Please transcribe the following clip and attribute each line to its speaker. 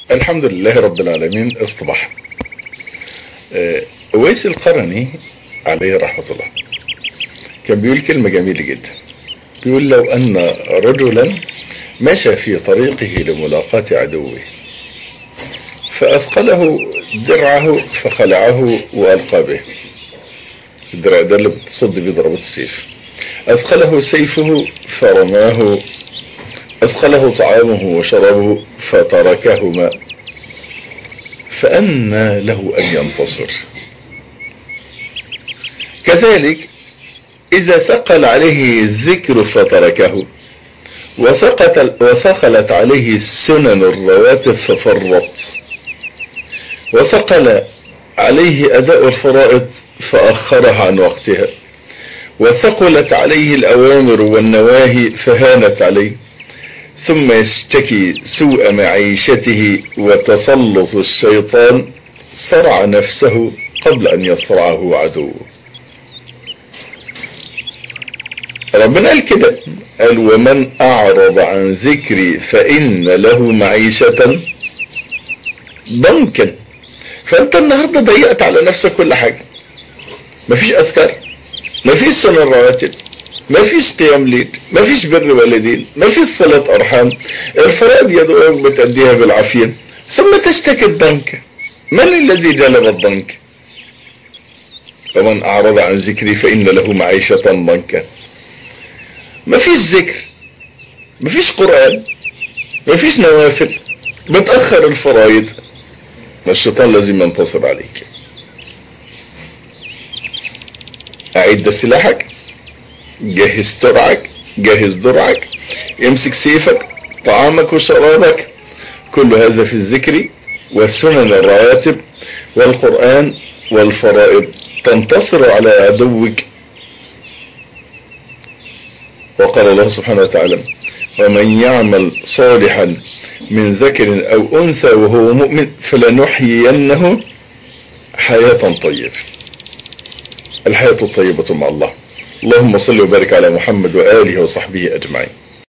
Speaker 1: الحمد لله رب العالمين اصطبح ويس القرني عليه رحمة الله كان بيقول كلمة جميلة جدا بيقول لو أن رجلا مشى في طريقه لملاقاة عدوه فأثقله درعه فخلعه وألقى به الدرع ده اللي بتصد بيه ضربة السيف أثقله سيفه فرماه أثقله طعامه وشربه فتركهما فأنى له أن ينتصر كذلك إذا ثقل عليه الذكر فتركه وثقلت, وثقلت عليه السنن الرواتب ففرط وثقل عليه أداء الفرائض فأخرها عن وقتها وثقلت عليه الأوامر والنواهي فهانت عليه ثم يشتكي سوء معيشته وتسلط الشيطان صرع نفسه قبل أن يصرعه عدوه ربنا قال كده قال ومن أعرض عن ذكري فإن له معيشة ضنكا فأنت النهاردة ضيقت على نفسك كل حاجة مفيش أذكار مفيش سنن رواتب مفيش قيام ليل مفيش بر والدين مفيش صلاة أرحام الفرائض يا دوب بتأديها بالعافية ثم تشتكي الضنك من الذي جلب الضنك ومن أعرض عن ذكري فإن له معيشة ضنكا مفيش ذكر مفيش قرآن مفيش نوافل بتأخر الفرائض الشيطان لازم ينتصر عليك أعد سلاحك جهز ترعك جهز درعك امسك سيفك طعامك وشرابك كل هذا في الذكر والسنن الرواتب والقرآن والفرائض تنتصر على عدوك وقال الله سبحانه وتعالى ومن يعمل صالحا من ذكر او انثى وهو مؤمن فلنحيينه حياة طيبة الحياة الطيبة مع الله اللهم صل وبارك على محمد وآله وصحبه أجمعين